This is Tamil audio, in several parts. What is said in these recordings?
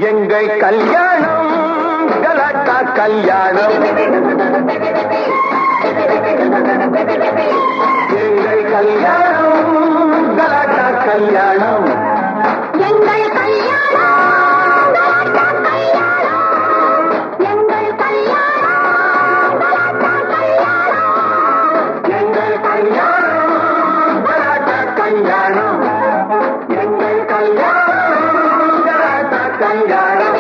எங்கள் கல்யாணம் கலாட்டா கல்யாணம் எங்கள் கல்யாணம் கலாட்டா கல்யாணம் எங்கள் கல்யாணம் கலாட்டா கல்யாணம் எங்கள் கல்யாணம் கலாட்டா கல்யாணம் எங்கள் கல்யாணம் கலாட்டா கல்யாணம் எங்கள் கல்யாணம் கலாட்டா கல்யாணம்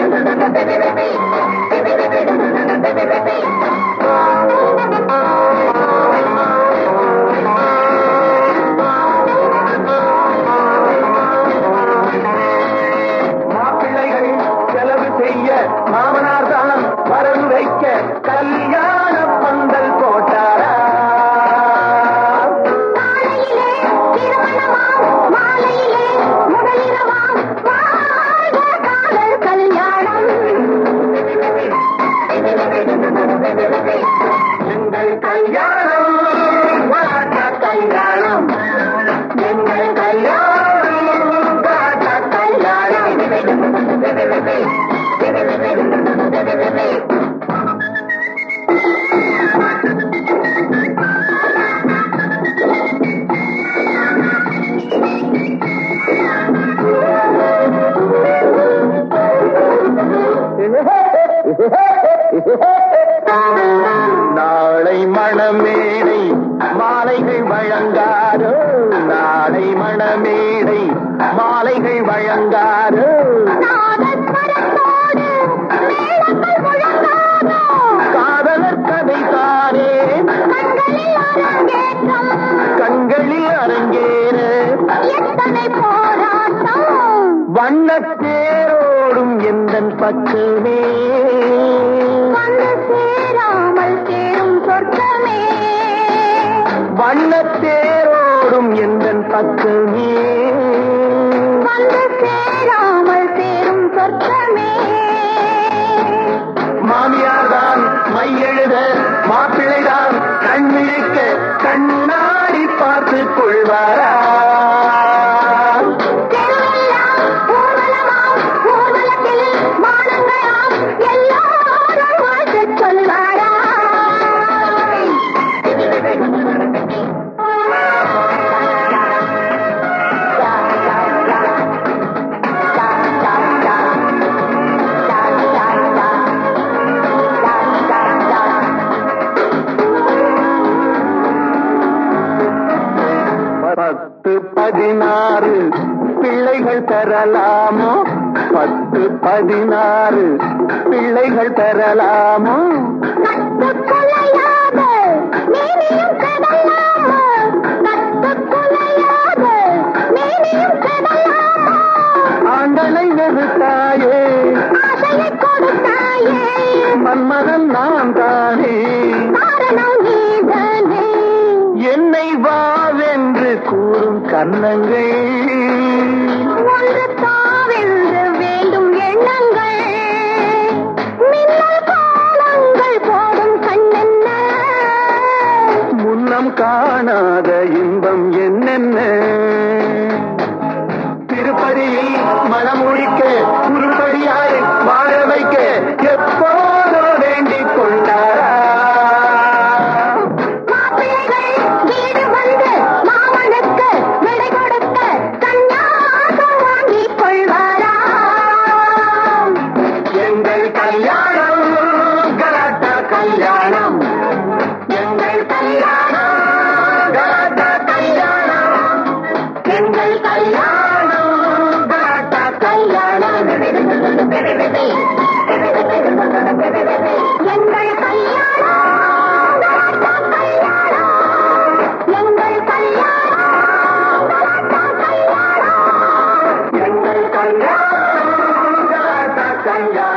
மாப்பிள்ளைகள் செலவு செய்ய மாமனார் தான் வரவு வைக்க கல்யாண பந்தல் போட்டாரா காலையிலே திருமணமாம் மாலையிலே முதலிரவாம் வாழ்க காதல் கல்யாணம் எங்கள் கல்யாணம் கலாட்டா கல்யாணம் எங்கள் கல்யாணம் கலாட்டா கல்யாணம் நாளை மணமேடை மாலைகள் வழங்காரோ நாளை மணமேடை மாலைகள் வழங்காரோ நாதஸ்வரத்தோடு மேளங்கள் முழங்காதோ காதலர் கதை தானே கண்களில் அரங்கேற்றம் கண்களில் அரங்கேற எத்தனை போராட்டம் வண்ணத்தேரோடும் எந்தன் பக்கமே வந்து சேராமல் சேரும் சொர்க்கமே வண்ணத்தேரோடும் எந்தன் பக்கமே வந்து சேராமல் சேரும் சொர்க்கமே மாமியார் தான் மையெழுத மாப்பிள்ளை தான் கண்ணிழிக்க கண்ணாடி பார்த்து கொள்வாரா தெருவெல்லாம் ஊர்வலமாம், ஊர்வலத்தில் மானங்களாம், எல்லாரும் வாழ்த்துச் சொல்வாரா பத்து பதினாறு பிள்ளைகள் பெறலாமோ பத்து பதினாறு பிள்ளைகள் பெறலாமோ கட்டுக்குலையாத மேனியும் கடலாமா கட்டுக்குலையாத மேனியும் கடலாமா ஆண்டனை வெறுத்தாயே ஆசையை கொடுத்தாயே மன்மதன் நான் தானே காரணம் நீதானே என்னை வாவென்று கூறும் கன்னங்கள் ஒன்று தாவென்று வேண்டும் எண்ணங்கள் மின்னல் கோலங்கள் போடும் கண்ணென்ன முன்னம் காணாத இன்பம் என்னென்ன திருப்பதியில் மனம் முடிக்க உருப்படியாய் வாழ வைக்க எப்போதோ வேண்டிக் கொண்டாரா மாப்பிள்ளைகள் வீடு வந்து மாமனுக்கு விடை கொடுக்க கன்யாசம் வாங்கிக் கொள்வாரா எங்கள் கல்யாணம் கலாட்டா கல்யாணம் எங்கள் கல்யாணம் கலாட்டா கல்யாணம் எங்கள் கல்யாணம் கலாட்டா கல்யாணம் எங்கள் கல்யாணம் கலாட்டா கல்யாணம் எங்கள் கல்யாணம் கலாட்டா கல்யாணம் எங்கள் கல்யாணம் கலாட்டா கல்யாணம்